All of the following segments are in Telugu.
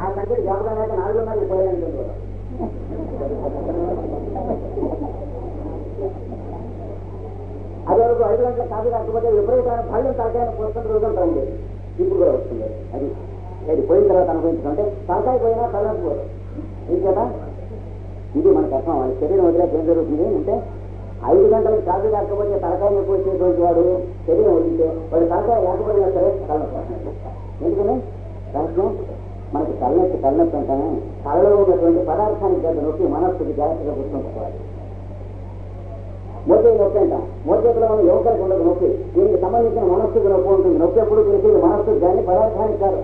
ఆ సంఖ్య జ్ఞాపకం లేక నాలుగున్నర పోయాను కూడా అదే వరకు ఐదు గంటల కాఫీ కాకపోతే విపరీతమైన పళ్ళు తలకాయలు పోస్తున్న రోజు ఉంటుంది ఇప్పుడు కూడా వస్తుంది అది అది పోయిన తర్వాత అనుభవించుకుంటే తలకాయ పోయినా తలకి పోదు ఇంకేదా ఇది మనకు అర్థం వాళ్ళ శరీరం వదిలేక ఏం జరుగుతుంది అంటే ఐదు గంటలకు కాఫీ కాకపోతే తలకాయ నొప్పి వచ్చేటువంటి వాడు శరీరం వదిలితే వాడు తలకాయ లేకపోయినా సరే తలనొప్పి వస్తుంది. ఎందుకని రహస్యం మనకి తలనొప్పి తలనొప్పి అంటానే తలలో ఉన్నటువంటి పదార్థానికి పెద్ద నొప్పి మనస్సుకి జాగ్రత్తగా గుర్తుంచుకోవాలి మోచేయి నొప్పి అంటాం మోచేతిలో మనం యువకులకు ఉండదు నొప్పి దీనికి సంబంధించిన మనస్సుకు నొప్పి ఉంటుంది నొప్పి ఎప్పుడు తెలిసేది మనస్సుకు కానీ పదార్థానికి కాదు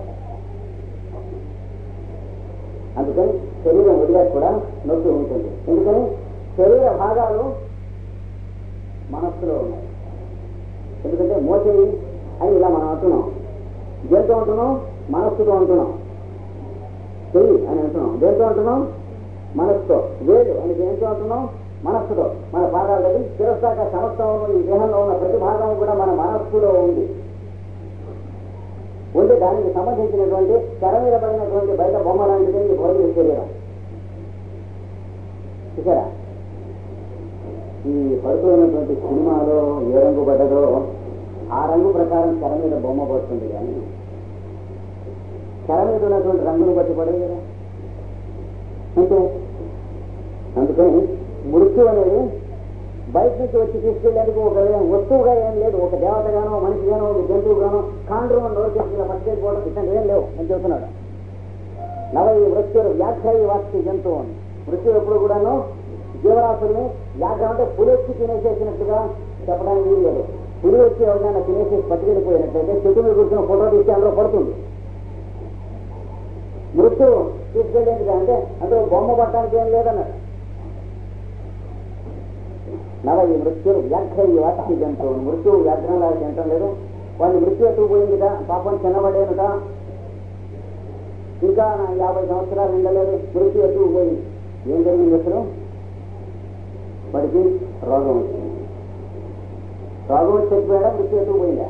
అందుకని శరీరం వదిలేక కూడా నొప్పి ఉంటుంది ఎందుకని శరీర భాగాలు మనస్సులో ఉన్నాయి ఎందుకంటే మోచేయి అని ఇలా మనం అంటున్నాం దేంతో అంటున్నాం మనస్సుతో అంటున్నాం చెయ్యి అని అంటున్నాం దేంతో అంటున్నాం మనస్సుతో వేలు అని దేంతో అంటున్నాం మనస్సుతో మన పాదాలు దగ్గర శిరస్సాక సమస్తంలో ఈ దేహంలో ఉన్న ప్రతి భాగం కూడా మన మనస్సులో ఉంది ఉండి దానికి సంబంధించినటువంటి తెర మీద పడినటువంటి బయట బొమ్మ లాంటిది ఈ భౌతిక శరీరం చూసారా ఈ పడుతున్నటువంటి సినిమాలో ఏ రంగు పడ్డదో ఆ రంగు ప్రకారం తెర మీద బొమ్మ పడుతుంది కానీ తెర మీద ఉన్నటువంటి రంగును బట్టి పడదు కదా అంటే అందుకని మృత్యు అనేది బయట నుంచి వచ్చి తీసుకెళ్ళేందుకు ఒక వస్తువుగా ఏం లేదు ఒక దేవతగానో మనిషిగానో ఒక జంతువుగానో కాండ్రు నోరు చేసి ఇలా పట్టుకెళ్ళిపోవడం ఇట్లాంటి ఏం లేవు అని చెబుతున్నాడు నవ ఈ మృత్యులు వ్యాఖ్యాయి వాస్తి జంతువు అని మృత్యు ఎప్పుడు కూడాను జీవరాశుల్ని వ్యాఘ్రం అంటే పులి వచ్చి తినేసేసినట్టుగా చెప్పడానికి వీలు లేదు పులి వచ్చి ఎవరికైనా తినేసేసి పట్టుకెళ్ళిపోయినట్లయితే చెట్టు మీద కూర్చొని ఫోటో తీసి అందులో పడుతుంది మృత్యు తీసుకెళ్ళేందుకు అంటే అందులో బొమ్మ పట్టడానికి ఏం లేదన్నాడు నవ ఈ మృత్యు వ్యాఘ్ర ఈ వాటి జంతువు మృత్యు వ్యాఘ్రంలా తినటం లేదు వాడిని మృత్యు ఎత్తుకుపోయిందిగా పాపం చిన్నబడేనుట ఇంకా నా యాభై సంవత్సరాలు ఉండలేదు మృత్యు ఎత్తుకుపోయింది ఏం జరిగింది అసలు వాడికి రోగం వచ్చింది రోగం వచ్చి చచ్చిపోయాడా మృత్యు ఎత్తుకుపోయిందా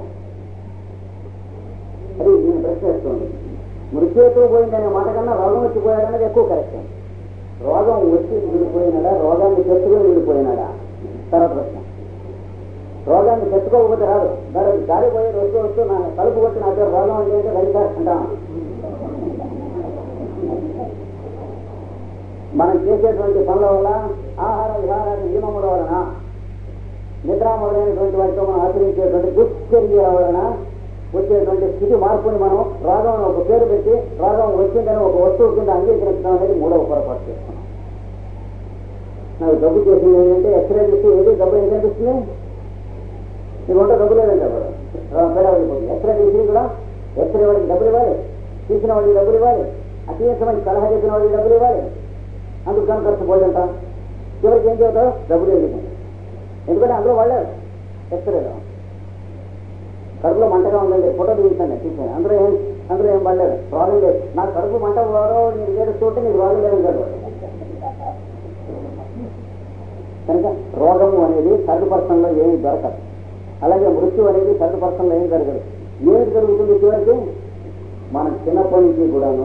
అది నేను ప్రశ్నిస్తుంది మృత్యు ఎత్తుకుపోయిందనే మాట కన్నా రోగం వచ్చిపోయాడనేది ఎక్కువ కరెక్ట్ రోగం వచ్చి విడిపోయినాడా రోగాన్ని తెచ్చుకొని విడిపోయినాడా తర్వాత ప్రశ్న రోగాన్ని తెచ్చుకోకపోతే రాదు దాని దారి పోయి వస్తూ వస్తూ నా కలుపు కొట్టి నా పేరు రోగం అంటే ఏంటో రైతారు అంటాం మనం చేసేటువంటి పనుల వల్ల ఆహార విహారాన్ని నియమముల వలన నిద్ర మొదలైనటువంటి వాటితో మనం ఆచరించేటువంటి దుశ్చర్యల వలన వచ్చేటువంటి స్థితి మార్పుని మనం రోగం అని ఒక పేరు పెట్టి రోగం వచ్చిందని ఒక వస్తువు కింద అంగీకరించడం అనేది మూడవ పొరపాటు చేస్తున్నాం నాకు డబ్బు చేసింది ఏంటంటే ఎక్స్రే తీస్తే ఏది డబ్బు ఏం కనిపిస్తుంది నీకు ఉంటే డబ్బు లేదండి అప్పుడు పేడా వెళ్ళిపోతుంది ఎక్స్రే తీసి కూడా ఎక్స్రే వాడికి డబ్బులు ఇవ్వాలి తీసిన వాడికి డబ్బులు ఇవ్వాలి ఆ తీసిన సలహా చెప్పిన వాడికి డబ్బులు ఇవ్వాలి అందుకు కనుక ఖర్చు పోయింట చివరికి ఏం చేస్తావు డబ్బులు వెళ్ళిపోయింది ఎందుకంటే అందులో వాళ్ళారు ఎక్స్రేలో కడుపులో మంటగా ఉందండి ఫోటో తీయించండి తీసుకోండి అందులో ఏం అందులో ఏం పడలేదు ప్రాబ్లం లేదు నాకు కడుపు మంట ఎవరో నీకు ఏడుస్తుంటే నీకు ప్రాబ్లం లేదు కదా కనుక రోగము అనేది థర్డ్ పర్సన్లో ఏమి దొరకదు అలాగే మృత్యు అనేది థర్డ్ పర్సన్లో ఏం జరగదు ఏమిటి జరుగుతుంది చివరికి మనం చిన్నప్పటి నుంచి కూడాను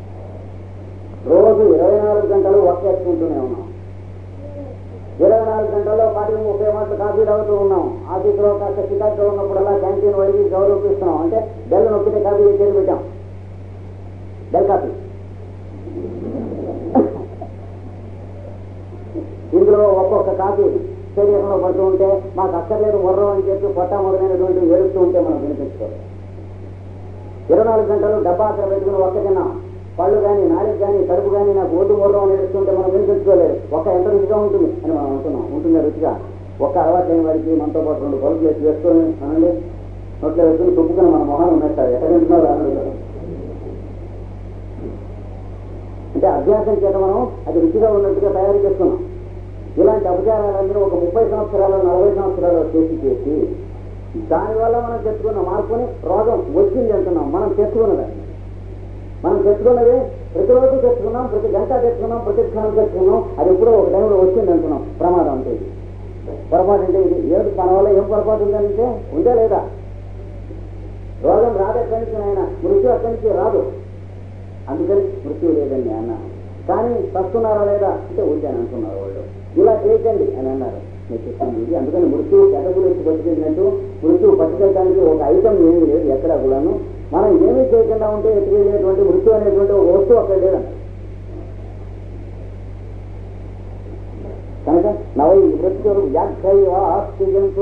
రోజు ఇరవై నాలుగు గంటలు వర్క్ చేసుకుంటూనే ఉన్నాం ఇరవై నాలుగు గంటల్లో పాటికి ముప్పై మాటలు కాఫీ తాగుతూ ఉన్నాం ఆఫీసులో కాస్త చికాకులో ఉన్నప్పుడల్లా క్యాంటీన్ వాడికి గౌరవిస్తున్నాం అంటే బెల్ నొక్కితే కాఫీ చేసి పెట్టాం బెల్ కాఫీ ఇందులో ఒక్కొక్క కాఫీ శరీరంలో పడుతూ ఉంటే మాకు అక్కర్లేదు మొర్రం అని చెప్పి పొట్ట మొదలైనటువంటి ఏడుస్తూ ఉంటే మనం వినిపించుకోవాలి ఇరవై నాలుగు గంటలు డబ్బా అక్కడ పెట్టుకుని ఒక్క తిన్నాం పళ్ళు కానీ నాలుగు కానీ కడుపు కానీ నాకు ఒడ్డు మొర్రం అని ఏడుస్తుంటే మనం వినిపించుకోలేదు ఒక్క ఎంత రుచిగా ఉంటుంది అని మనం అంటున్నాం ఉంటుంది రుచిగా ఒక్క అలవాటు అయిన వాడికి మనతో పాటు రెండు పలుకులు వేసి వేసుకొని అనండి నోట్లో వేసుకుని తుప్పుకుని మన మొహాన్ని ఉన్నట్టు ఎక్కడ తింటున్నారో అన్నాడు అంటే అభ్యాసం చేత మనం అది రుచిగా ఉన్నట్టుగా తయారు చేసుకున్నాం ఇలాంటి అపచారాలన్నీ ఒక ముప్పై సంవత్సరాలు నలభై సంవత్సరాలు చేసి చేసి దానివల్ల మనం తెచ్చుకున్న మార్పుని రోగం వచ్చింది అంటున్నాం మనం తెచ్చుకున్నదాన్ని మనం తెచ్చుకున్నది ప్రతిరోజు తెచ్చుకున్నాం ప్రతి గంట తెచ్చుకున్నాం ప్రతి క్షణం తెచ్చుకున్నాం అది ఎప్పుడో ఒక టైంలో వచ్చింది అంటున్నాం ప్రమాదం అంటే ఇది పొరపాటు అంటే ఇది ఏడు మన వల్ల ఏం పొరపాటు ఉందంటే ఉందా లేదా రోగం రాదు ఎక్కడి నుంచి ఆయన మృత్యు అక్కడి నుంచి రాదు అందుకని మృత్యు దీన్ని అన్నాను కానీ వస్తున్నారా లేదా అంటే ఉంచాను అంటున్నారు వాళ్ళు ఇలా చేయకండి అని అన్నారు నేను చెప్తాను ఇది అందుకని మృత్యువు కేటగులు వచ్చి పట్టుకెళ్ళినట్టు మృత్యువు పట్టుకెళ్ళడానికి ఒక ఐటమ్ ఏమీ లేదు ఎక్కడ కూడాను మనం ఏమీ చేయకుండా ఉంటే ఎత్తుకెళ్ళినటువంటి మృత్యు అనేటువంటి ఒక వస్తువు అక్కడ లేదంట కనుక నవై మృత్యులు వ్యాఖ్యు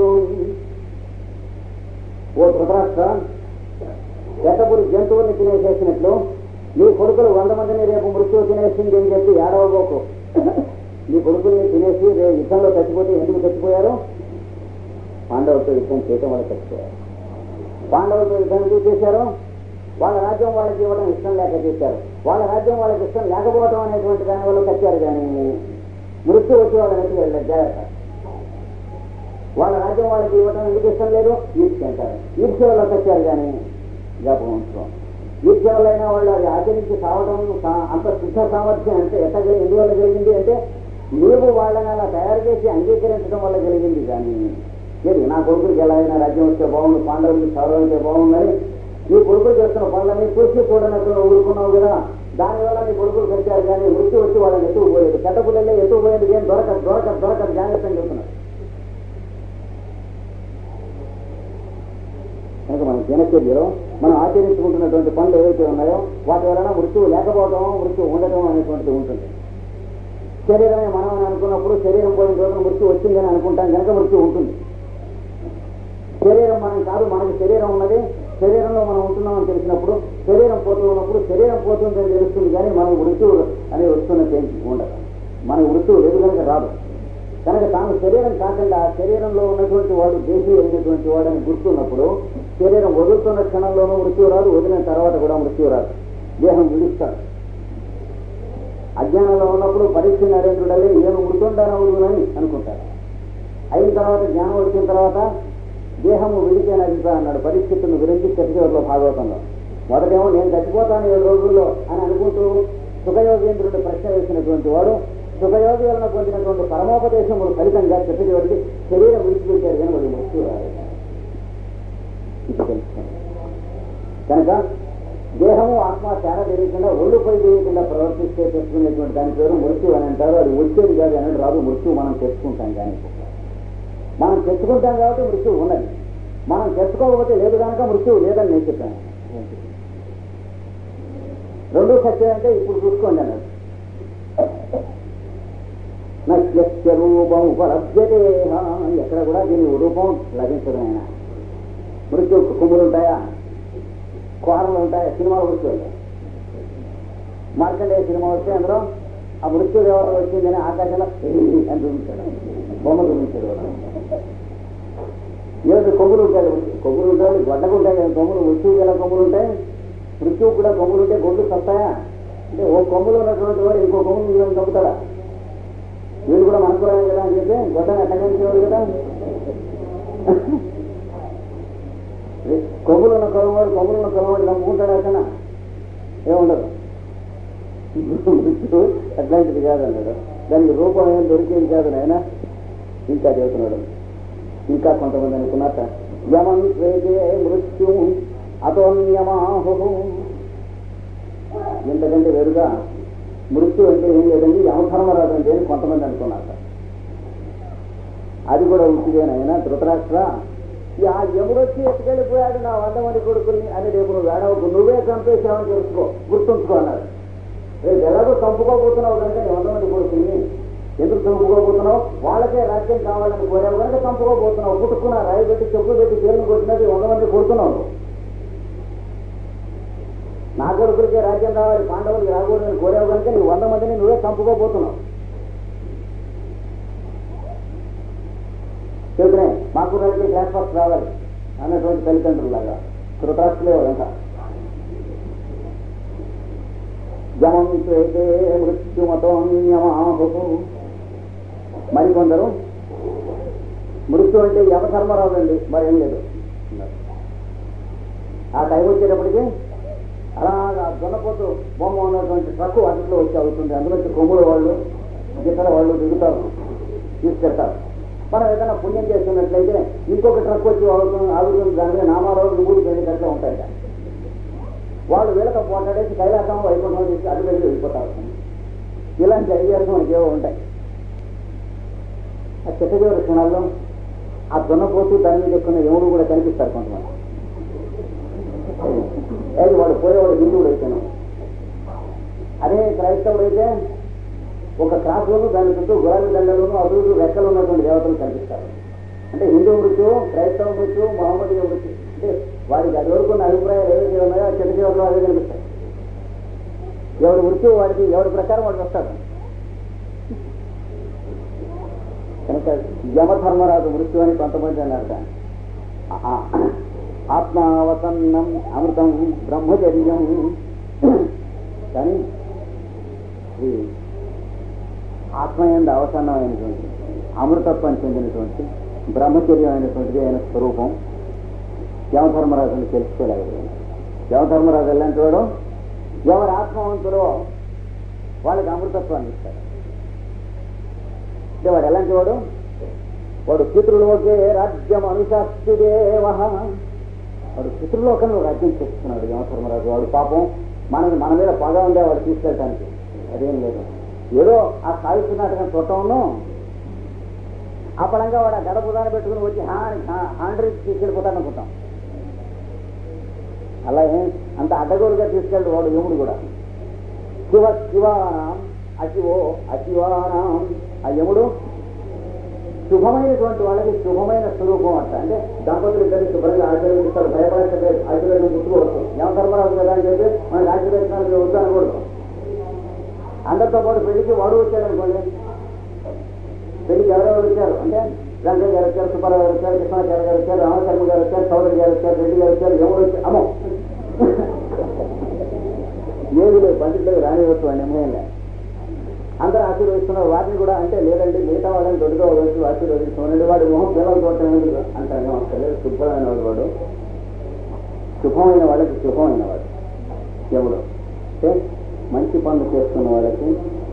ఓ ధృతరాష్ట్ర ఎట్టపురి జంతువుల్ని తినేసేసినట్లు నీ కొడుకులు వంద మందిని రేపు మృత్యువు తినేసింది అని చెప్పి ఏడవబోకు నీ కొడుకుల్ని తినేసి రేపు యుద్ధంలో చచ్చిపోతే ఎందుకు చచ్చిపోయారు పాండవులతో యుద్ధం చేయటం వల్ల చచ్చిపోయారు పాండవులతో యుద్ధం ఎందుకు చేశారు వాళ్ళ రాజ్యం వాళ్ళకి ఇవ్వడం ఇష్టం లేక చేశారు వాళ్ళ రాజ్యం వాళ్ళకి ఇష్టం లేకపోవడం అనేటువంటి దాని వల్ల చచ్చారు కానీ మృత్యు వచ్చి వాళ్ళని ఎత్తి వెళ్ళలేదు జాగ్రత్త వాళ్ళ రాజ్యం వాళ్ళకి ఇవ్వడం ఎందుకు ఇష్టం లేదు ఈర్ష్య అంటారు ఈర్ష్య వల్ల చచ్చారు కానీ జ్ఞాపకం ఉంచుకోం ఈర్ష్య వల్లైనా వాళ్ళు అది ఆచరించి సావడం సా- అంత శుద్ధ సామర్థ్యం అంటే ఎట్ట కలిగి- ఎందువల్ల కలిగింది అంటే నీవు వాళ్ళని అలా తయారు చేసి అంగీకరించడం వల్ల కలిగింది కానీ ఏది నా కొడుకులకి ఎలా అయినా రాజ్యం వస్తే బాగుంది పాండవులకి చదవైతే బాగుందని నీ కొడుకులు చేస్తున్న పనులని చూసి చూడనట్టు ఊరుకున్నావు కదా దానివల్ల నీ కొడుకులు కట్టారు కానీ మృత్యు వచ్చి వాళ్ళని ఎత్తుకు పోయేది చెడ్డ పిల్లలే ఎత్తుకు పోయేది ఏం దొరకదు దొరకదు దొరకదు జాగ్రత్తగా చెప్తున్నారు కనుక మన దినచర్యలో మనం ఆచరించుకుంటున్నటువంటి పనులు ఏవైతే ఉన్నాయో వాటి వలన మృత్యువు లేకపోవడం మృత్యువు ఉండటం అనేటువంటిది ఉంటుంది శరీరమే మనం అని అనుకున్నప్పుడు శరీరం పోయిన రోజున మృత్యు వచ్చిందని అనుకుంటాం కనుక మృత్యు ఉంటుంది శరీరం మనం కాదు మనకి శరీరం ఉన్నది శరీరంలో మనం ఉంటున్నామని తెలిసినప్పుడు శరీరం పోతూ ఉన్నప్పుడు శరీరం పోతుందని తెలుస్తుంది కానీ మనకు మృత్యువు అనేది వస్తున్నట్టు ఉండదు మన మృత్యువు లేదు కనుక రాదు కనుక తాను శరీరం కాకుండా శరీరంలో ఉన్నటువంటి వాడు దేశీ అయినటువంటి వాడని గుర్తున్నప్పుడు శరీరం వదులుతున్న క్షణంలోనూ మృత్యువు రాదు వదిలిన తర్వాత కూడా మృత్యువు రాదు దేహం విడుస్తాడు అజ్ఞానంలో ఉన్నప్పుడు పరీక్ష నరేంద్రుడలే నేను మృతుండనవుదునని అనుకుంటాడు అయిన తర్వాత జ్ఞానం వచ్చిన తర్వాత దేహము విడితే నడిపా అన్నాడు పరీక్షితును గురించి చర్చలో భాగవతంలో మొదటేమో నేను చచ్చిపోతాను ఏడు రోజుల్లో అని అనుకుంటూ సుఖయోగేంద్రుడు ప్రశ్న వేసినటువంటి వాడు సుఖయోగి వలన పొందినటువంటి పరమోపదేశములు ఫలితంగా చివరికి శరీరం విడిచిపెట్టారు కానీ వాడు మృత్యు రాలేదు ఇది తెలుసుకోండి కనుక దేహము ఆత్మ తేడా తెలియకుండా ఒళ్ళుపై తెలియకుండా ప్రవర్తిస్తే తెచ్చుకునేటువంటి దాని పేరు మృత్యు అని అంటారు అది వచ్చేది కాదు అనేది రాదు మృత్యు మనం తెచ్చుకుంటాం కానీ మనం తెచ్చుకుంటాం కాబట్టి మృత్యువు ఉన్నది మనం తెచ్చుకోకపోతే లేదు కనుక మృత్యువు లేదని నేను చెప్పాను రెండు సత్యం అంటే ఇప్పుడు చూసుకోండి అన్నాడు నశ్యస్య రూపం ఉపలభ్యతే హా. ఎక్కడ కూడా దీని రూపం లభించదు ఆయన మృత్యు కొమ్ములు ఉంటాయా కోరలు ఉంటాయా సినిమాలు కూర్చోండి మార్కండేయ సినిమా వస్తే అందులో ఆ మృత్యు దేవత వచ్చిందని ఆకాశంలో అని చూపించాడు బొమ్మ చూపించాడు వాడు. ఏమిటి కొమ్ములు ఉంటాయి కొమ్ములు ఉంటాయి గొడ్డకు ఉంటాయి కదా కొమ్ములు మృత్యువు ఎలా కొమ్ములు ఉంటాయి మృత్యువు కూడా కొమ్ములు ఉంటే గొడ్లు వస్తాయా అంటే ఓ కొమ్ములు ఉన్నటువంటి వాడు ఇంకో కొమ్ములు వీళ్ళని చంపుతాడా వీళ్ళు కూడా మనకు రాదు కదా అని చెప్పి గొడ్డని అట్టగించేవాడు కదా కొమ్ములు ఉన్న కొలవాడు కొమ్ములు ఉన్న కొలవాడు చంపుకుంటాడు అక్కడ ఏముండదు మృత్యువు అట్లాంటిది కాదన్నాడు దానికి రూపం ఏం దొరికేది కాదు నాయన ఇంకా చెబుతున్నాడు ఇంకా కొంతమంది అనుకున్నట్ట యమం స్వేదే మృత్యు అతోన్యమాహు ఇంతకంటే వేరుగా మృత్యు అంటే ఏం లేదండి యమధర్మరాజు అంటే అని కొంతమంది అనుకున్నారు అది కూడా ఉచిదేనైనా ధృతరాష్ట్ర ఆ యముడు వచ్చి ఎత్తుకెళ్ళిపోయాడు నా వంద మంది కొడుకుని అని రేపు నువ్వు వేడవకు నువ్వే చంపేసావని తెలుసుకో గుర్తుంచుకో అన్నాడు రేపు ఎలాగో చంపుకోబోతున్నావు కనుక నీ వంద మంది కొడుకుని ఎందుకు చంపుకోబోతున్నావు వాళ్ళకే రాజ్యం కావాలని కోరావు కనుక చంపుకోబోతున్నావు పుట్టుకున్న రాయి పెట్టి చెప్పు పెట్టి దేవుని కొట్టినట్టు వంద మంది కొడుతున్నావు నువ్వు. నా కొడుకులకే రాజ్యం కావాలి పాండవులకి రాకూడదని కోరావు కనుక నీ వంద మందిని నువ్వే చంపుకోబోతున్నావు చెబుతున్నాయి మాకు రాజకీయ క్లాస్ ఫస్ట్ రావాలి అన్నటువంటి తల్లిదండ్రులాగా ధృతరాష్ట్రులే వాళ్ళంతా జమం చేతే మృత్యుమతోన్యమాహు మరికొందరు మృత్యు అంటే యమధర్మరాజు అండి మరేం లేదు ఆ టైం వచ్చేటప్పటికి అలాగా దున్నపోతు బొమ్మ ఉన్నటువంటి ట్రక్కు వాటిలో వచ్చి అవుతుంది అందులో కొమ్ముల వాళ్ళు గిట్టల వాళ్ళు దిగుతారు తీసుకెళ్తారు మనం ఏదైనా పుణ్యం చేస్తున్నట్లయితే ఇంకొక ట్రక్ వచ్చి ఆగుతుంది ఆగుతుంది దాని మీద నామాలు విభూతి వెళ్ళేటట్లే ఉంటాయి వాళ్ళు వీళ్ళతో పోటాడేసి కైలాసం వైకుంఠం చేసి అటు వెళ్ళి వెళ్ళిపోతారు ఇలాంటి ఐడియాస్ మనకి ఏవో ఉంటాయి ఆ చిట్టజీవర క్షణాల్లో ఆ దున్నపోతూ దాని మీద ఎక్కున్న ఎవరు కూడా కనిపిస్తారు కొంతమంది ఏది వాడు పోయేవాడు హిందువుడు అయితేను అదే క్రైస్తవుడు అయితే ఒక క్రాస్లోను దాని చుట్టూ గులాబీ దండలోను అభివృద్ధి రెక్కలు ఉన్నటువంటి దేవతలు కనిపిస్తారు అంటే హిందూ మృత్యు క్రైస్తవ మృత్యు మహమ్మదీయ మృత్యు అంటే వారికి అది వరకు ఉన్న అభిప్రాయాలు ఏవైతే ఉన్నాయో ఆ చిన్న జీవితంలో అదే కనిపిస్తాయి ఎవరి మృత్యు వాడికి ఎవరి ప్రకారం వాడికి వస్తాడు కనుక యమధర్మరాజు మృత్యు అని కొంతమంది అన్నారు దాన్ని ఆ- ఆ- ఆత్మావతన్నం అమృతం బ్రహ్మచర్యం కానీ ఈ ఆత్మయంద అవసన్నమైనటువంటి అమృతత్వాన్ని చెందినటువంటి బ్రహ్మచర్యం అయినటువంటిది ఆయన స్వరూపం యమధర్మరాజుని తెలుసుకోలేకపోయింది యమధర్మరాజు ఎలాంటి వాడు ఎవరి ఆత్మవంతులో వాళ్ళకి అమృతత్వాన్ని ఇస్తాడు అంటే వాడు ఎలాంటి వాడు వాడు పితృలోకే రాజ్యం అనుశాస్తిదేవ వాడు పితృలోకంలో రాజ్యం చేస్తున్నాడు యమధర్మరాజు వాడు పాపం మనకి మన మీద పగ ఉండే వాడు తీసుకెళ్ళటానికి అదేం లేదు ఏదో ఆ సాహిత్య నాటకం చూడటంలో అప్పలంగా వాడు ఆ గడప దాన్ని పెట్టుకుని వచ్చి హాని హాండ్రీ తీసుకెళ్ళిపోతాడు అనుకుంటాం అలా ఏం అంత అడ్డగోలుగా తీసుకెళ్ళడు వాడు యముడు కూడా శివ శివానాం అశివో అశివానాం ఆ యముడు శుభమైనటువంటి వాళ్ళకి శుభమైన స్వరూపం అంట అంటే దంపతులు ఇద్దరిని శుభ్రంగా ఆశీర్వదిస్తారు భయపడలేదు ఆశీర్వాదం గుర్తుకోవచ్చు యమధర్మరాజు కదా అని చెప్పి మనకి ఆశీర్వదించడానికి వద్దు అనకూడదు అందరితో పాటు పెళ్లికి వాడు వచ్చాడు అనుకోండి పెళ్లికి ఎవరెవరు వచ్చారు అంటే రంగయ్య గారు వచ్చారు సుబ్బారావు గారు వచ్చారు కృష్ణాచార్య గారు వచ్చారు రామశర్మ గారు వచ్చారు చౌదరి గారు వచ్చారు రెడ్డి గారు వచ్చారు ఎవరు వచ్చారు అమ్మో ఏది లేదు పండితులు రానివచ్చు అని అమ్మేయంలే అందరూ ఆశీర్వదిస్తున్నారు వారిని కూడా అంటే లేదండి మిగతా వాళ్ళని దొడ్డుగా వచ్చి ఆశీర్వదిస్తున్నాడు వాడి మొహం పిల్లలు చూడటం ఎందుకు అంటానే వస్తలేదు శుభ్రమైన వాడు వాడు శుభమైన వాళ్ళకి శుభమైన వాడు ఎవడు అంటే మంచి పనులు చేస్తున్న వాళ్ళకి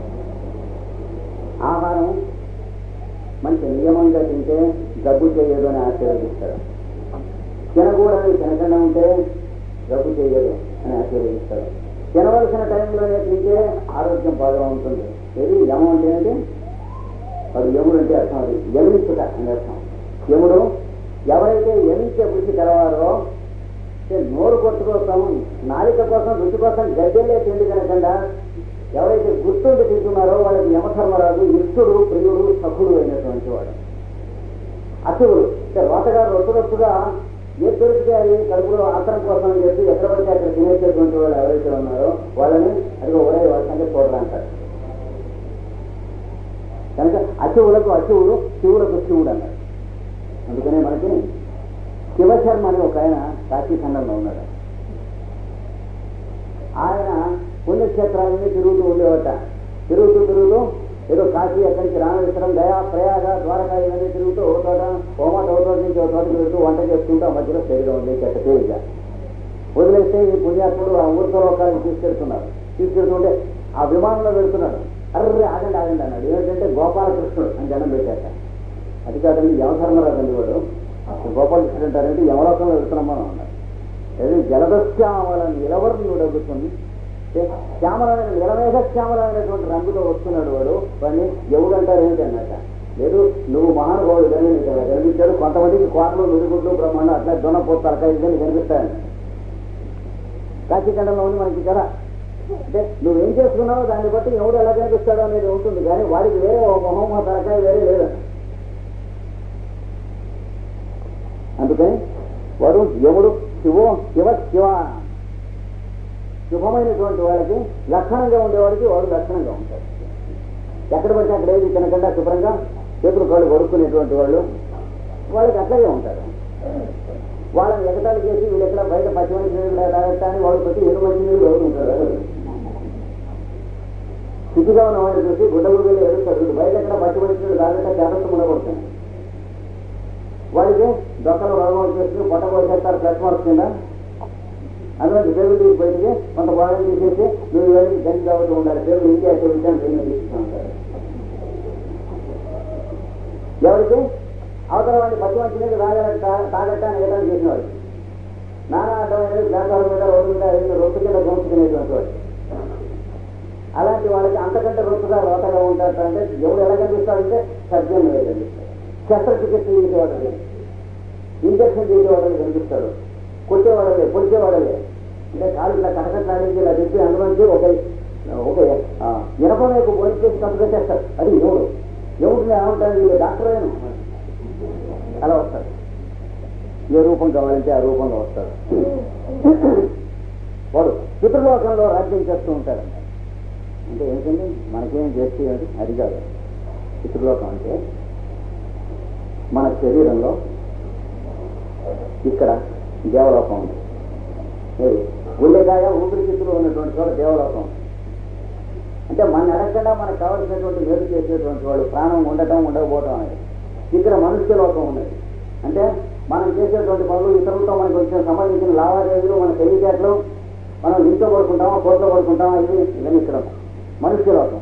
ఆహారం మంచి నియమంగా తింటే జబ్బు చేయదు అని ఆశీర్వదిస్తాడు తినకూడదు తినకుండా ఉంటే జబ్బు చేయదు అని ఆశీర్వదిస్తాడు తినవలసిన టైంలోనే తింటే ఆరోగ్యం బాగా ఉంటుంది ఏది యమం అంటే ఏంటి వాడు యముడు అంటే అర్థం అది యమించుట అని అర్థం యముడు ఎవరైతే యమించే బుద్ధి కలవారో అంటే నోరు కొట్టుకోసం నాలిక కోసం రుచి కోసం గడ్డెలే తిండి కనకుండా ఎవరైతే గుర్తుండి తింటున్నారో వాళ్ళకి యమధర్మరాజు ఇష్టుడు ప్రియుడు సఖుడు అయినటువంటి వాడు అసువుడు అంటే రోతగారు రొట్టురొట్టుగా ఏ దొరికితే అది కడుపులో ఆసనం కోసం అని చెప్పి ఎక్కడ పడితే అక్కడ తినేసేటువంటి వాళ్ళు ఎవరైతే ఉన్నారో వాళ్ళని అది ఒరే వాళ్ళ సంగతి చూడరంటారు కనుక అశివులకు అశివుడు శివులకు శివుడు అన్నాడు అందుకనే మనకి శివశర్మ అని ఒక ఆయన కాశీఖండంలో ఉన్నాడు ఆయన పుణ్యక్షేత్రాలన్నీ తిరుగుతూ ఉండేవట తిరుగుతూ తిరుగుతూ ఏదో కాశీ అక్కడికి రామేశ్వరం దయా ప్రయాగ ద్వారకా ఇవన్నీ తిరుగుతూ ఓ చోట హోమాట ఓ చోట నుంచి ఓ చోటకి వెళ్తూ వంట చేసుకుంటూ ఆ మధ్యలో శరీరం ఉంది చెట్ట తేలిక వదిలేస్తే ఈ పుణ్యాత్ముడు ఆ ఊరితో లోకాలకు తీసుకెళ్తున్నారు తీసుకెళ్తుంటే ఆ విమానంలో వెళ్తున్నాడు అర్రే ఆగండి ఆగండి అన్నాడు ఏంటంటే గోపాలకృష్ణుడు అని జనం పెట్టాక అది కాదండి యమధర్మరాజు అండి వాడు అసలు గోపాలకృష్ణుడు అంటారంటే యమలోకంలో వెళ్తున్నాం మనం అన్నాడు అదే జలదశ్యామలను నిలవర్ణుడు అడుగుతుంది శ్యామలమైన నిలమేఘ శ్యామలమైనటువంటి రంగుతో వస్తున్నాడు వాడు వాడిని ఎవడు అంటారు ఏమిటి అన్నట లేదు నువ్వు మహానుభావుడు కానీ నీకు అలా కనిపించాడు కొంతమందికి కోటలు నుడిగుడ్లు బ్రహ్మాండం అట్లా దొనపో తలకాయ కానీ కనిపిస్తాయని కాశీఖండంలో ఉంది మనకి కదా అంటే నువ్వేం చేసుకున్నావో దాన్ని బట్టి ఎవడు ఎలా కనిపిస్తాడో అనేది ఉంటుంది కానీ వాడికి వేరే ఓ మొహం ఆ తలకాయ వేరే లేదు అందుకని వాడు యముడు శివో శివ శివ శుభమైనటువంటి వాళ్ళకి లక్షణంగా ఉండేవాడికి వాడు లక్షణంగా ఉంటాడు ఎక్కడ పడితే అక్కడ ఏది తినకుండా శుభ్రంగా చేతులు కాళ్ళు కొడుకునేటువంటి వాళ్ళు వాళ్ళకి అట్లాగే ఉంటారు వాళ్ళని ఎగతాళి చేసి వీళ్ళు ఎక్కడ బయట పచ్చిమని నీళ్ళు తాగటాన్ని వాళ్ళు పెట్టి ఏడు మంచి నీళ్ళు ఎవరు ఉంటారు స్థితిగా ఉన్న వాళ్ళని చూసి గుడ్డలు వెళ్ళి ఎదుగుతారు వీళ్ళు బయట ఎక్కడ పచ్చి మంచి నీళ్ళు తాగట జాగ్రత్త ఉండకూడదు వాడికి దొక్కలు రోగం చేసి పొట్ట పోసేస్తారు ప్లస్ మార్క్స్ కింద అందులో పేరు తీసి బయటికి కొంత బాగా తీసేసి నువ్వు వెళ్ళి గంజి తాగుతూ ఉండాలి పేరు ఇంకే అయితే విషయాన్ని పేరు తీసుకుంటూ ఉంటారు ఎవరికి అవతల వాడిని పచ్చి మంచి నీళ్ళు తాగ తాగట్టాన్ని ఏదైనా చేసిన వాడికి నానా అడ్డమైన ప్లాట్ఫామ్ మీద రోడ్డు మీద ఏదో రొట్టు కింద గోంచుకునేటువంటి వాడు అలాంటి వాళ్ళకి అంతకంటే రొట్టుగా రోతగా ఉంటారు అంటే ఎవడు ఎలా కనిపిస్తాడంటే సర్జన్ కనిపిస్తాడు శస్త్రచికిత్స చేసేవాడు ఇంజక్షన్ చేసేవాడు కనిపిస్తాడు కొట్టేవాడలే పొడిచేవాడలే అంటే కాలు ఇలా కటకట్లాడించి ఇలా చెప్పి అందులోంచి ఒక ఒక ఆ, ఇనప వైపు పోయి చేసి కంప్లీట్ చేస్తాడు అది ఎవడు ఎవడు ఏమంటాడు వీళ్ళు డాక్టర్ అయిన అలా వస్తాడు ఏ రూపం కావాలంటే ఆ రూపంలో వస్తాడు వాడు పితృలోకంలో రాజ్యం చేస్తూ ఉంటాడు అంటే ఏంటండి మనకేం చేస్తే అది కాదు పితృలోకం అంటే మన శరీరంలో ఇక్కడ దేవలోకం ఉంది ఏది? గుండెకాయ ఊపిరితిత్తులు ఉన్నటువంటి చోట దేవలోకం ఉంది. అంటే మన అడగకుండా మనకు కావలసినటువంటి మేలు చేసేటువంటి వాడు ప్రాణం ఉండటం ఉండకపోవటం అనేది ఇక్కడ మనుష్య లోకం ఉన్నది అంటే మనం చేసేటువంటి పనులు ఇతరులతో మనకు వచ్చిన సంబంధించిన లావాదేవీలు మన తెలివితేటలు మనం ఇంట్లో పడుకుంటామా కోట్లో పడుకుంటామా ఇది ఇవన్నీ ఇక్కడ మనుష్య లోకం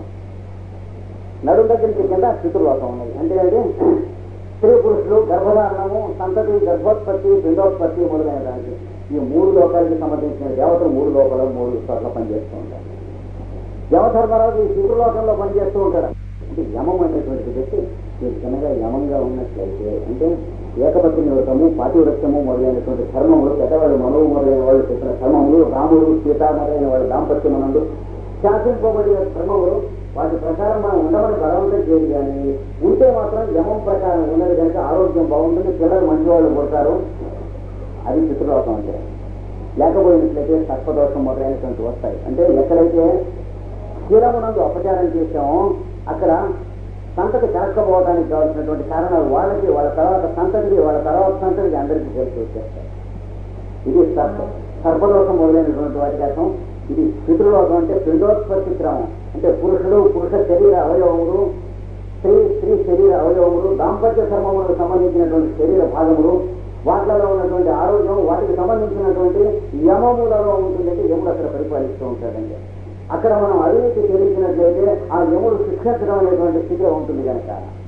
నడుం దగ్గరికి కింద పితృలోకం ఉన్నది అంటే ఏంటి స్త్రీ పురుషులు గర్భధారణము సంతతి గర్భోత్పత్తి పిండోత్పత్తి మొదలైన దానికి ఈ మూడు లోకాలకి సంబంధించిన దేవతలు మూడు లోకాలు మూడు చోట్ల పనిచేస్తూ ఉంటారు యమధర్మరాజు ఈ పితృలోకంలో పనిచేస్తూ ఉంటాడు అంటే యమం అనేటువంటిది పెట్టి మీరు చిన్నగా యమంగా ఉన్నట్లయితే అంటే ఏకపత్ని వ్రతము పాతివ్రత్యము మొదలైనటువంటి ధర్మములు పెద్దవాళ్ళు మనవు మొదలైన వాళ్ళు చెప్పిన ధర్మములు రాముడు సీత మొదలైన వాళ్ళ దాంపత్యమనందు శాసింపబడిన ధర్మములు వాటి ప్రకారం మనం ఉండమని బలవంతం చేయదు కానీ ఉంటే మాత్రం యమం ప్రకారం ఉన్నది కనుక ఆరోగ్యం బాగుంటుంది పిల్లలు మంచి వాళ్ళు పుడతారు అది పితృలోకం అంటే లేకపోయినట్లయితే సర్పదోషం మొదలైనటువంటి వస్తాయి అంటే ఎక్కడైతే శీలమునందు అపచారం చేశామో అక్కడ సంతతి కలక్కపోవడానికి కావాల్సినటువంటి కారణాలు వాళ్ళకి వాళ్ళ తర్వాత సంతతికి వాళ్ళ తర్వాత సంతతికి అందరికీ తెలిసి వచ్చేస్తాయి ఇది సర్ప సర్పలోకం మొదలైనటువంటి వాటి అర్థం ఇది పితృలోకం అంటే పిండోత్పత్తి క్రమం అంటే పురుషుడు పురుష శరీర అవయవములు స్త్రీ స్త్రీ శరీర అవయవములు దాంపత్య ధర్మములకు సంబంధించినటువంటి శరీర భాగములు వాటిలో ఉన్నటువంటి ఆరోగ్యం వాటికి సంబంధించినటువంటి యమములలో ఉంటుందంటే యముడు అక్కడ పరిపాలిస్తూ ఉంటాడంటే అక్కడ మనం అవినీతి తెలిసినట్లయితే ఆ యముడు శిక్షించడం అనేటువంటి స్థితిలో ఉంటుంది కనుక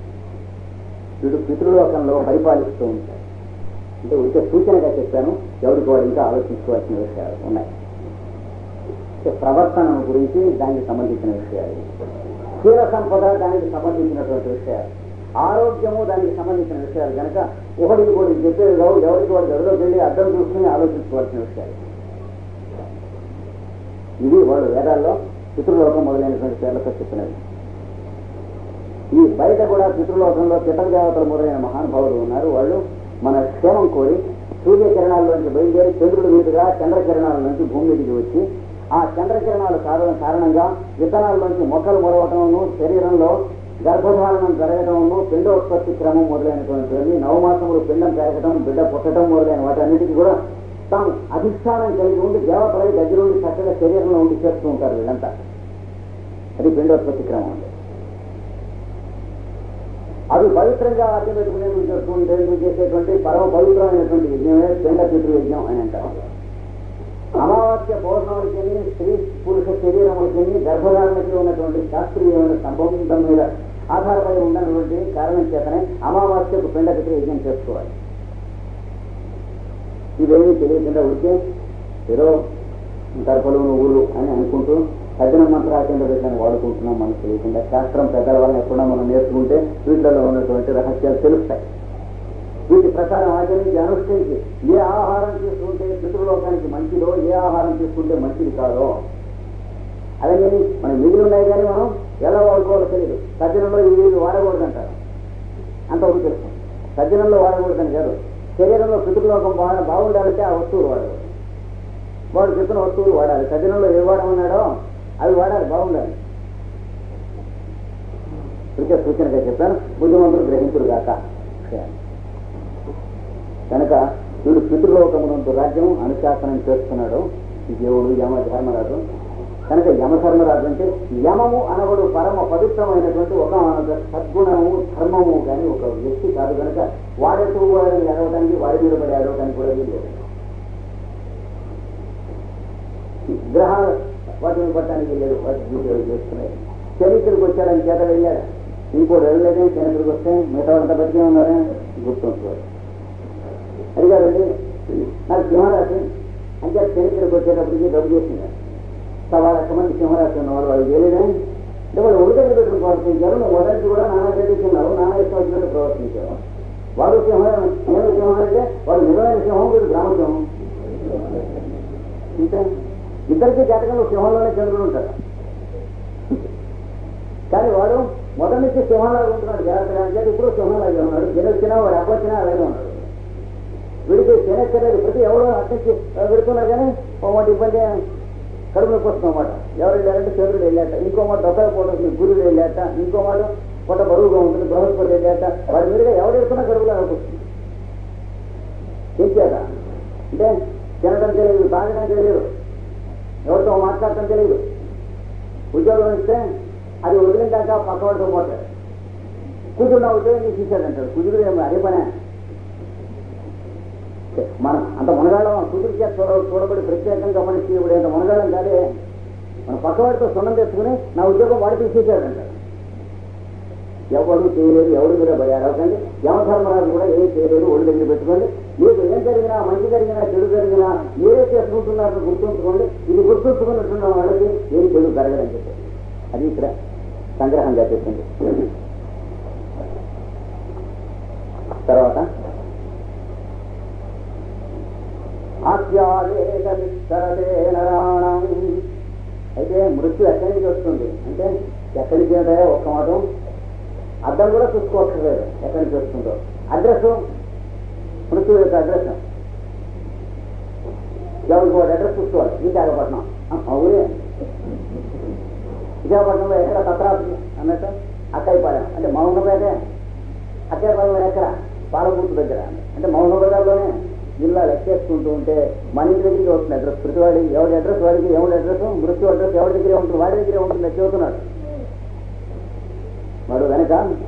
వీడు పితృలోకంలో పరిపాలిస్తూ ఉంటాడు అంటే ఉంటే సూచనగా చెప్పాను ఎవరికి వాడు ఇంకా ఆలోచించుకోవాల్సిన విషయాలు ఉన్నాయి అంటే ప్రవర్తన గురించి దానికి సంబంధించిన విషయాలు క్షీర సంపద దానికి సంబంధించినటువంటి విషయాలు ఆరోగ్యము దానికి సంబంధించిన విషయాలు కనుక ఒకరికి ఒకటి చెప్పేది కావు ఎవరికి వాడు గదిలోకి వెళ్ళి అర్థం చూసుకుని ఆలోచించుకోవాల్సిన విషయాలు ఇది వాళ్ళు వేదాల్లో పితృలోకం మొదలైనటువంటి పేర్లతో చెప్పినది ఈ బయట కూడా పితృలోకంలో పితృ దేవతలు మొదలైన మహానుభావులు ఉన్నారు వాళ్ళు మన క్షేమం కోరి సూర్యకిరణాల్లోంచి బయలుదేరి చంద్రుడి మీదుగా చంద్రకిరణాల నుంచి భూమి మీదకి వచ్చి ఆ చంద్రకిరణాల కారణ కారణంగా విత్తనాల్లోంచి మొక్కలు మొలవటమును శరీరంలో గర్భధారణం జరగటమును పిండోత్పత్తి క్రమం మొదలైనటువంటి నవమాసములు పిండం పెరగటం బిడ్డ పుట్టడం మొదలైన వాటన్నిటికీ కూడా తాము అధిష్టానం కలిగి ఉండి దేవతలై దగ్గర ఉండి చక్కగా శరీరంలో ఉండి చేస్తూ ఉంటారు వీళ్ళంతా అది పిండోత్పత్తి క్రమం అంటే అవి పవిత్రంగా అర్థం పెట్టుకునేందుకు చేసుకుంటేందుకు చేసేటువంటి పరమ పవిత్రమైనటువంటి యజ్ఞమే పిండ పితృ యజ్ఞం అని అంటారు అమావాస్య పౌర్ణములకి స్త్రీ పురుష శరీరములకి గర్భధారణకి ఉన్నటువంటి శాస్త్రీయమైన సంబంధం మీద ఆధారపడి ఉన్నటువంటి కారణం చేతనే అమావాస్యకు పిండ పితృ యజ్ఞం చేసుకోవాలి ఇవేమీ తెలియకుండా ఉంటే ఏదో దర్పలు నువ్వులు అని అనుకుంటూ సజ్జన మంత్రాచంద్ర పెట్టిన వాడుకుంటున్నాం మనకు తెలియకుండా శాస్త్రం పెద్దల వల్ల ఎప్పుడన్నా మనం నేర్చుకుంటే వీటిలో ఉన్నటువంటి రహస్యాలు తెలుస్తాయి వీటి ప్రకారం ఆచరించి అనుష్ఠించి ఏ ఆహారం తీసుకుంటే పితృలోకానికి మంచిదో ఏ ఆహారం తీసుకుంటే మంచిది కాదో అలాగే మనం మిగిలి ఉన్నాయి కానీ మనం ఎలా వాడుకోవాలో తెలియదు సజ్జనంలో ఇవి వాడకూడదంటారు అంతవరకు తెలుసు సజ్జనంలో వాడకూడదని కాదు శరీరంలో పితృలోకం బాగా బాగుండాలంటే ఆ వస్తువులు వాడకూడదు వాడు చెప్పిన వస్తువులు వాడాలి సజ్జనంలో ఏ వాడమన్నాడో అవి వాడాలి బాగుండాలి ఇప్పటికే సూచనగా చెప్పాను బుద్ధిమంతులు గ్రహించుడు కాక కనుక వీడు పితృలోకమునందు రాజ్యం అనుశాసనం చేస్తున్నాడు ఈ దేవుడు యమ ధర్మరాజు కనుక యమధర్మరాజు అంటే యమము అనబడు పరమ పవిత్రమైనటువంటి ఒక సద్గుణము ధర్మము కానీ ఒక వ్యక్తి కాదు కనుక వాడెత్తు వాడిని ఎడవడానికి వాడి మీద పడి ఎడవడానికి కూడా వీలు లేదు గ్రహాలు వాటిని పట్టడానికి లేదు వాటి డ్యూటీలు చేస్తున్నాయి చరిత్రకు వచ్చాడని చేత వెళ్ళాడు ఇంకోటి వెళ్ళలేదే చరిత్రకు వస్తే మిగతా అంతా బతికే ఉన్నారే గుర్తుంచుకోవాలి అది కాదండి నాకు సింహరాశి అంటే చరిత్రకు వచ్చేటప్పటికి డబ్బు చేసింది సవా లక్ష మంది సింహరాశి ఉన్న వాళ్ళు వాళ్ళు చేయలేదా అంటే వాళ్ళు ఒడి దగ్గర పెట్టుకుని ప్రవర్తించారు నువ్వు మొదటి కూడా నానా తిన్నారు నానా ఇష్టం వచ్చినట్టు ప్రవర్తించారు వాడు సింహం నేను సింహం అంటే వాడు నిజమైన సింహం వీడు గ్రామ సింహం ఇంకా ఇద్దరికి జాతకంలో సింహంలోనే చంద్రుడు ఉంటాడు కానీ వాడు మొదటి నుంచి సింహంలాగా ఉంటున్నాడు జాగ్రత్తగా అంటే ఇప్పుడు సింహంలాగా ఉన్నాడు జన వచ్చినా వాడు అబ్బొచ్చినా అలాగే ఉన్నాడు వీడికి శనేశ్వరుడు ప్రతి ఎవడో అట్టించి పెడుతున్నా కానీ ఓ మాట ఇబ్బంది కడుపు నొప్పి వస్తుంది అన్నమాట ఎవరు వెళ్ళారంటే చంద్రుడు వెళ్ళాట ఇంకో మాట దొంగ పోటీ గురుడు వెళ్ళాట ఇంకో మాట పొట్ట బరువుగా ఉంటుంది బృహస్పతి వెళ్ళాట వాడి మీదుగా ఎవరు వెళ్తున్నా కడుపులో నొప్పి వస్తుంది ఏం చేయాల అంటే తినడం తెలియదు తాగడం తెలియదు ఎవరితో మాట్లాడటం తెలియదు ఉద్యోగం ఇస్తే అది వదిలిందాక పక్కవాడితో పోతాడు కుదురు నా ఉద్యోగం నీకు ఇచ్చాడంటాడు కుదురు ఏమో అదే పనే మనం అంత మునగాళ్ళం కుదురు చేత చూడ చూడబడి ప్రత్యేకంగా మనిషి ఇప్పుడు ఎంత మునగాళ్ళం కాదే మన పక్కవాడితో సున్నం తెచ్చుకుని నా ఉద్యోగం వాడి తీసేశాడంటాడు ఎవరు చేయలేదు ఎవరు కూడా భయారవకండి యమధర్మరాజు కూడా ఏం చేయలేదు ఒళ్ళు దగ్గర పెట్టుకోండి మీకు ఏం జరిగినా మంచి జరిగినా చెడు జరిగినా మీరే చేసుకుంటున్నారని గుర్తుంచుకోండి ఇది గుర్తుంచుకున్నట్టున్న వాళ్ళకి ఏం చెడు జరగదని చెప్పారు అది ఇక్కడ సంగ్రహంగా చెప్పింది తర్వాత ఆఖ్యాలేకమిస్తరతే నరాణం అయితే మృత్యు ఎక్కడి నుంచి వస్తుంది అంటే ఎక్కడి నుంచి అంటే ఒక్క మాట అద్దం కూడా చూసుకోవట్లేదు ఎక్కడి నుంచి వస్తుందో అడ్రస్ మృత్యు యొక్క అడ్రస్ ఎవరికి వాడు అడ్రస్ చూసుకోవాలి విశాఖపట్నం అవునే విశాఖపట్నంలో ఎక్కడ తత్రాపతి అన్నట్టు అక్కయ్యపాలెం అంటే మౌనపేటే అక్కయ్యపాలెం ఎక్కడ పాలగుర్తు దగ్గర అంటే మౌనపేటలోనే జిల్లా లెక్కేసుకుంటూ ఉంటే మన ఇంటి దగ్గరికి వస్తుంది అడ్రస్ ప్రతివాడి ఎవరి అడ్రస్ వాడికి ఎవరి అడ్రస్ మృత్యు అడ్రస్ ఎవరి దగ్గరే ఉంటుంది వాడి దగ్గరే ఉంటుంది అది చెబుతున్నాడు వాడు వెనక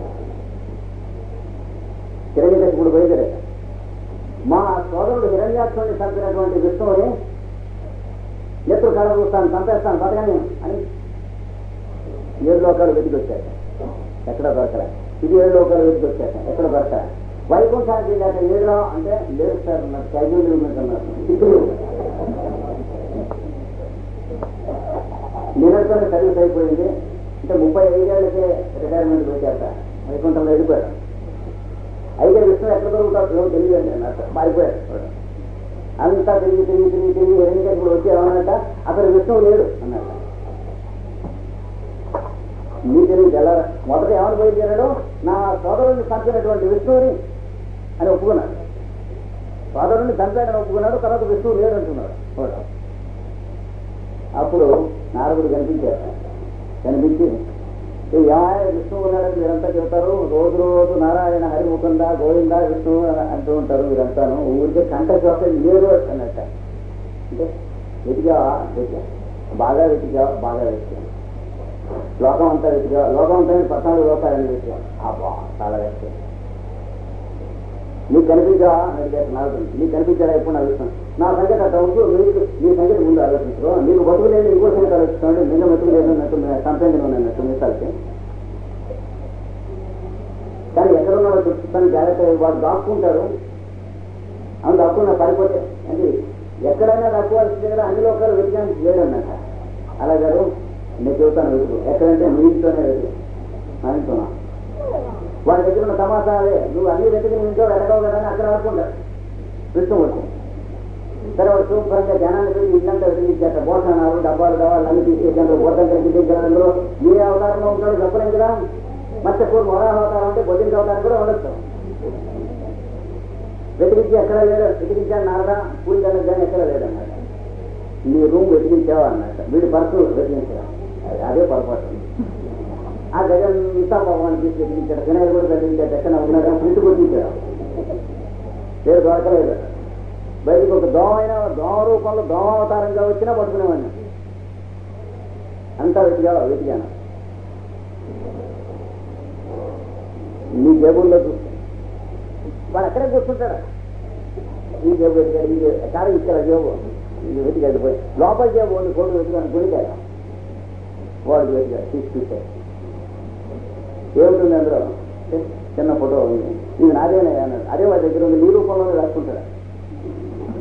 హిరణ్యకశిపుడు బయలుదేరాడు మా సోదరుడు హిరణ్యాక్షుడిని చంపినటువంటి విష్ణువుని ఎత్తులు కళ చూస్తాను చంపేస్తాను బతకని అని ఏడు లోకాలు వెతికి వచ్చాక ఎక్కడ దొరకలే ఇది ఏడు లోకాలు వెతికి వచ్చాక ఎక్కడ దొరకలే వైకుంఠానికి వెళ్ళాక ఏడులో అంటే లేదు సార్ నాకు కైజూలు ఉన్నట్టున్నారు సిద్ధులు నిరంతరం సర్వీస్ అయిపోయింది అంటే ముప్పై ఐదేళ్ళకే రిటైర్మెంట్ పెట్టారట వైకుంఠంలో వెళ్ళిపోయాడు అయితే విష్ణు ఎక్కడ దొరుకుతాడు ఏమో తెలియదు అండి అన్నట్టు మారిపోయాడు వాడు. అంతా తిరిగి తిరిగి తిరిగి తిరిగి ఎన్నిక ఇప్పుడు వచ్చి ఏమన్నట్ట అసలు విష్ణువు లేడు అన్నట్ట నీ తెలియదు ఎలా మొదట ఏమని బయలుదేరాడు నా సోదరుడిని చంపినటువంటి విష్ణువుని అని ఒప్పుకున్నాడు సోదరుడిని చంపాడని ఒప్పుకున్నాడు తర్వాత విష్ణువు లేడు అంటున్నాడు వాడు. అప్పుడు నారదుడు కనిపించాడు కనిపించి "ఏ ఏమాయ విష్ణువు ఉన్నాడని మీరంతా చెబుతారు రోజు రోజు నారాయణ హరిముకుంద గోవింద విష్ణువు అని అంటూ ఉంటారు మీరంతాను ఊరికే కంట చోట లేరు అన్నట్ట అంటే వెతిగా వెతిగా బాగా వెతిగా బాగా వెతిగా లోకం అంతా వెతిగా లోకం అంతా పద్నాలుగు లోకాలని వెతిగా అబ్బా చాలా వెతిగా నీకు కనిపించా అని అడిగారు నాకు నీకు కనిపించారా ఎప్పుడు నాకు ఇస్తాను నా సంగతి అట్లా ఉంటూ మీకు మీ సంగతి ముందు ఆలోచించరు నీకు బతుకు లేదు ఇంకో సంగతి ఆలోచిస్తాను నిన్న బతుకు లేదు అన్నట్టు కంప్లైంట్ ఉన్నట్టు మిసాలకి కానీ ఎక్కడ ఉన్నాడో చూపిస్తాను జాగ్రత్త వాడు దాక్కుంటారు అవును దాక్కున్న పడిపోతే అంటే ఎక్కడైనా దాక్కోవాల్సిన దగ్గర అన్ని లోకాలు వెతికానికి లేదన్నట అలా గారు నేను చెబుతాను వెతుకు ఎక్కడంటే మీ ఇంట్లోనే వెతుకు మా ఇంట్లోనా వాడి దగ్గర ఉన్న తమాషా అదే నువ్వు అన్ని వెతికి నీ ఇంట్లో వెతకవు కదా అని అక్కడ అనుకుంటాడు విష్ణు వచ్చి సరే వాడు శుభ్రంగా జనాన్ని పెట్టి ఇల్లంతా వెతికించాక భోషణాలు డబ్బాలు డబ్బాలు అన్ని తీసేసాను బొద్దం కలిగించారు అందులో ఏ అవతారంలో ఉంటాడో చెప్పలేం కదా మత్స్యపూర్వ వరాహ అవతారం అంటే బొద్దింక అవతారం కూడా ఉండొచ్చు వెతికించి ఎక్కడ లేడు వెతికించాను నారదా పూజ కానీ ఎక్కడ లేదన్నమాట నీ రూమ్ వెతికించావా అన్నట్టు వీడి పర్సు వెతికించా అదే పొరపాటు ఆ జగన్ ఇంతా భగవాన్ తీసి వెతికించాడు వినాయకుడు కూడా వెతికించాడు ఎక్కడ ఉన్నాడు ప్రింట్ కొట్టించాడు పేరు దొరకలేదు బయటకు ఒక దోమ అయినా దోమ రూపంలో దోమ అవతారంగా వచ్చినా పట్టుకునేవాడిని అంతా వెతిగా వెతికాను నీ జేబుల్లో చూస్తే వాడు అక్కడే కూర్చుంటాడు ఈ జేబు వెతికాడు ఈ జేబు కాదు ఇచ్చాడు జేబు ఇది వెతికాడు పోయి లోపల జేబు ఉంది కోడు వెతుకాను గుడికాడు వాడు వెతికాడు తీసి చూశాడు ఏముంటుంది అందులో చిన్న ఫోటో ఉంది ఇది నాదేనే అన్నాడు అదే వాడి దగ్గర ఉంది నీ రూపంలోనే రాసుకుంటాడు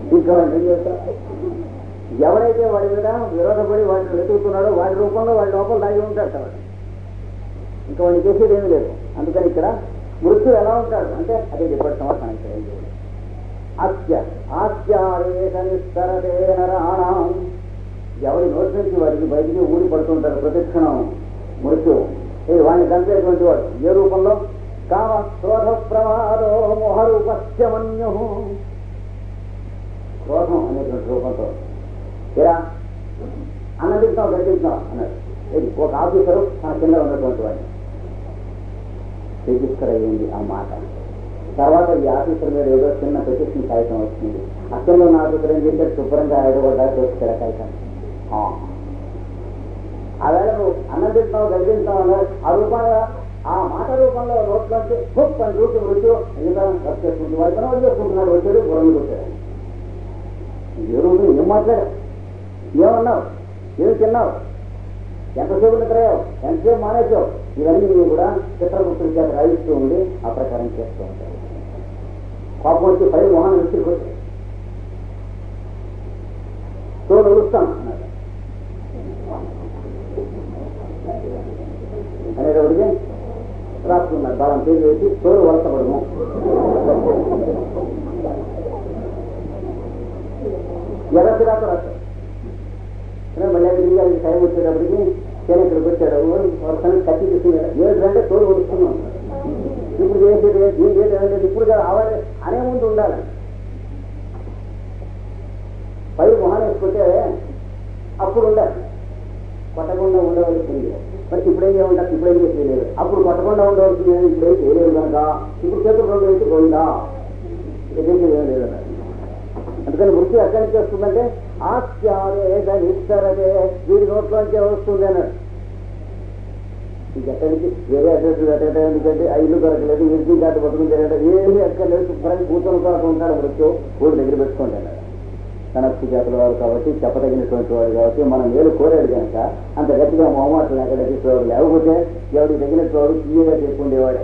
ఇంకా వాడిని ఏం చేస్తారు ఎవరైతే వాడి మీద విరోధపడి వాడిని వెతుకుతున్నాడో వాడి రూపంలో వాడి లోపల దాగి ఉంటాడు వాడు ఇంకా వాడిని చేసేది ఏమీ లేదు అందుకని ఇక్కడ మృత్యు ఎలా ఉంటాడు అంటే అదే చెప్పాడు సమాధానం ఇక్కడ ఏం చేయలేదు అత్య ఆత్యావేశ నిస్తరతే నరాణం ఎవరి నోటి నుంచి వారికి బయటికి ఊడి పడుతుంటారు ప్రతిక్షణం మృత్యు ఇది వాడిని చంపేటువంటి వాడు ఏ రూపంలో కామ క్రోధ ప్రమాదో మోహరూపస్యమన్యు క్రోధం అనేటువంటి రూపంతో ఇలా అన్నదిస్తాం గడిపిస్తాం అన్నాడు ఇది ఒక ఆఫీసరు తన కింద ఉన్నటువంటి వాడిని రిజిస్టర్ అయ్యింది ఆ మాట తర్వాత ఈ ఆఫీసర్ మీద ఏదో చిన్న పెటిషన్ కాగితం వస్తుంది అక్కడ ఉన్న ఆఫీసర్ ఏం చేశాడు శుభ్రంగా ఎడగొడ్డా చూస్తాడు కాగితం ఆ. ఆ వేళ నువ్వు అన్నం తింటావు గడిపిస్తావు అన్నాడు ఆ రూపంగా ఆ మాట రూపంలో నోట్లోంచి హుప్ అని రూపు రుచు మిగతా వర్క్ చేసుకుంటూ వాడి పని వాడు చేసుకుంటున్నాడు వచ్చాడు గురం కొట్టాడు ఏ రోజు ఏం మాట్లాడావు ఏమన్నావు ఏమి తిన్నావు ఎంతసేపు నిద్రయావు ఎంతసేపు మానేసావు ఇవన్నీ నువ్వు కూడా చిత్రగుప్తుల చేత రాయిస్తూ ఉండి ఆ ప్రకారం చేస్తూ ఉంటావు కోపం వచ్చి పై మొహం విసిరికొచ్చి సో నడుస్తాను అన్నాడు అనేటప్పటికి రాసుకున్నాడు బాలం పేరు వేసి తోడు వలసపడము ఎర్రసి రాక రాస్తాడు కానీ మళ్ళీ తిరిగి ఆయనకి టైం వచ్చేటప్పటికి నేను ఇక్కడికి వచ్చాడు వరుసని కత్తి తీసుకున్నాడు ఏడు అంటే తోడు వస్తున్నాం ఇప్పుడు చేసేది ఏం చేసేది ఇప్పుడు కాదు అవ్వాలి అనే ముందు ఉండాలి పై మొహాన్ని వేసుకుంటే అప్పుడు ఉండాలి కొట్టకుండా ఉండవలసింది మరి ఇప్పుడేం చేయమంటారు ఇప్పుడేం చేయలేదు అప్పుడు కొట్టకుండా ఉండవలసింది ఇప్పుడేం చేయలేదు కనుక ఇప్పుడు చేతులు రెండు వేసి పోయిందా ఇక చేసేది ఏం లేదు అన్నారు. అందుకని మృత్యు ఎక్కడి నుంచి వస్తుందంటే ఆస్యాదే నిస్తరదే వీడి నోట్లోంచే వస్తుంది అన్నాడు ఇంక ఎక్కడి నుంచి వేరే అడ్రస్ పెట్టడం ఎందుకంటే ఆ ఇల్లు దొరకలేదు ఇంటి కార్డు పట్టుకుని తిరగడం ఏమీ ఎక్కర్లేదు శుభ్రంగా కూర్చొని కూడా ఉంటాడు మృత్యు ఊరి దగ్గర పెట్టుకోండి అన్నాడు తనస్సు జాతుల వారు కాబట్టి చెప్పదగినటువంటి వాడు కాబట్టి మనం మేలు కోరాడు కనుక అంత గట్టిగా మొహమాటలు ఎక్కడ తీసుకోవాలి లేకపోతే ఎవరికి తగినట్టు వాడు తీయగా చెప్పుకుండేవాడే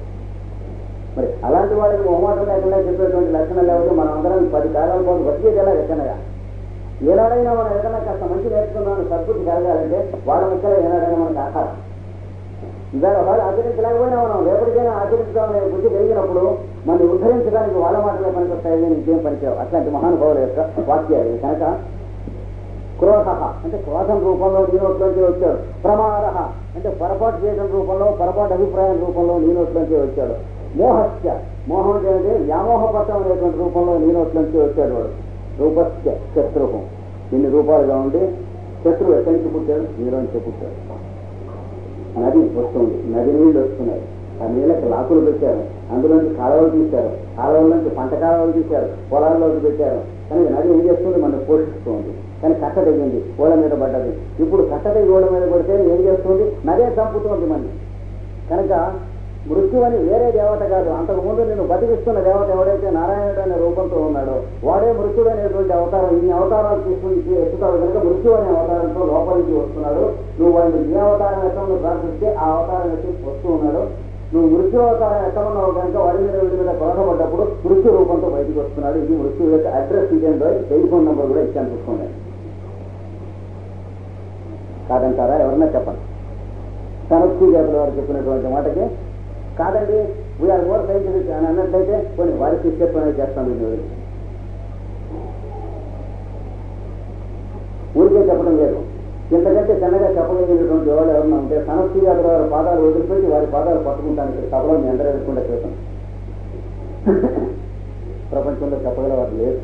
మరి అలాంటి వాడికి మొహమాటం లేకుండా చెప్పేటువంటి లక్షణం లేకపోతే మనం అందరం పది కాలాల పాటు బతికేది ఎలా ఎక్కనగా ఏనాడైనా మనం ఏదైనా కాస్త మంచి నేర్చుకున్నాను సద్బుద్ధి కలగాలంటే వాళ్ళ ముక్కలే ఏనాడైనా మనకు ఆహారం ఇవాళ వాళ్ళు ఆచరించలేకపోయినా మనం రేపటికైనా ఆచరించాలనే బుద్ధి కలిగినప్పుడు మనం ఉద్ధరించడానికి వాళ్ళ మాటలే పనికొస్తాయి ఇంకేం పనిచేయవు అట్లాంటి మహానుభావుల యొక్క వాక్యాలు ఇవి కనుక క్రోధ అంటే క్రోధం రూపంలో నీ నోట్లోంచి వచ్చాడు ప్రమాద అంటే పొరపాటు చేయడం రూపంలో పొరపాటు అభిప్రాయం రూపంలో నీ నోట్లోంచి వచ్చాడు మోహస్య మోహం అంటే వ్యామోహపట్టం అనేటువంటి రూపంలో నీ నోట్లోంచి వచ్చాడు వాడు రూపస్య శత్రువు ఇన్ని రూపాలుగా ఉండి శత్రువు ఎక్కడి నుంచి పుట్టాడు నీలోంచి పుట్టాడు నది వస్తుంది నది నీళ్ళు వస్తున్నాయి ఆ నీళ్ళకి లాకులు పెట్టారు అందులోంచి కాలువలు తీశారు కాలువల నుంచి పంట కాలువలు తీశారు పొలాల్లోకి పెట్టారు కానీ నది ఏం చేస్తుంది మనం పోషిస్తుంది కానీ కట్ట తెగింది ఓళ్ళ మీద పడ్డది ఇప్పుడు కట్ట తెగి ఓళ్ళ మీద పడితే ఏం చేస్తుంది నదే చంపుతుంది మన కనుక మృత్యు అని వేరే దేవత కాదు అంతకుముందు నేను బతికిస్తున్న దేవత ఎవడైతే నారాయణుడు అనే రూపంతో ఉన్నాడో వాడే మృత్యుడు అనేటువంటి అవతారం ఇన్ని అవతారాలు తీసుకుని ఎత్తుతాడు కనుక మృత్యు అనే అవతారంతో లోపలికి వస్తున్నాడు నువ్వు వాడిని ఏ అవతారం ఎత్తమని ప్రార్థిస్తే ఆ అవతారం ఎత్తి వస్తూ ఉన్నాడు నువ్వు మృత్యు అవతారం ఎత్తమన్నావు కనుక వాడి మీద వీడి మీద కొనకబడ్డప్పుడు మృత్యు రూపంతో బయటికి వస్తున్నాడు ఇది మృత్యు యొక్క అడ్రస్ ఇదేంటో టెలిఫోన్ నెంబర్ కూడా ఇచ్చాను చూసుకోండి కాదంటారా ఎవరన్నా చెప్పండి తనస్సు జాతుల వారు చెప్పినటువంటి మాటకి కాదండి వీఆర్ మోర్ సైంటిఫిక్ అని అన్నట్లయితే కొన్ని వారి శిష్యత్వం అనేది చేస్తాం దీన్ని వదిలి. ఊరికే చెప్పడం లేదు ఇంతకంటే చిన్నగా చెప్పగలిగినటువంటి వాళ్ళు ఎవరన్నా ఉంటే తనస్సు జాతుల వారి పాదాలు వదిలిపెట్టి వారి పాదాలు పట్టుకుంటాను ఇక్కడ సభలో మీ అందరూ ఎదుర్కొంటే చేస్తాం ప్రపంచంలో చెప్పగలవారు లేదు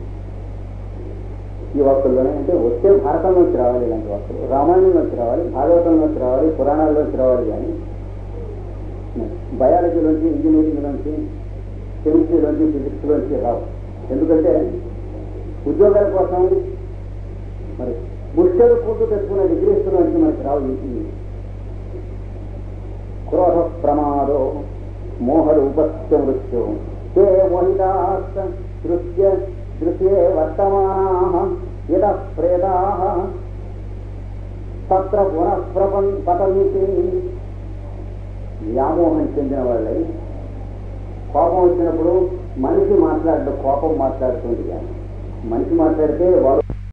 ఈ వస్తువుల్లోనే అంటే వచ్చే భారతంలోంచి రావాలి ఇలాంటి వస్తువులు రామాయణంలోంచి రావాలి భాగవతంలోంచి రావాలి పురాణాల్లోంచి రావాలి కానీ బయాలజీలోంచి ఇంజనీరింగ్లోంచి కెమిస్ట్రీలోంచి ఫిజిక్స్లోంచి రావు ఎందుకంటే ఉద్యోగాల కోసం మరి ముష్టలు కూటు తెచ్చుకున్న డిగ్రీస్లోంచి మనకి రావు ఈ క్రోధ ప్రమాదో మోహరూపస్య మృత్యు ते मोहिताश्च दृश्य दृश्ये वर्तमानाः यतः प्रेताः తత్ర పునః ప్రపం పతంతి వ్యామోహం చెందిన వాళ్ళై కోపం వచ్చినప్పుడు మనిషి మాట్లాడడం కోపం మాట్లాడుతుంది కానీ మనిషి మాట్లాడితే వాడు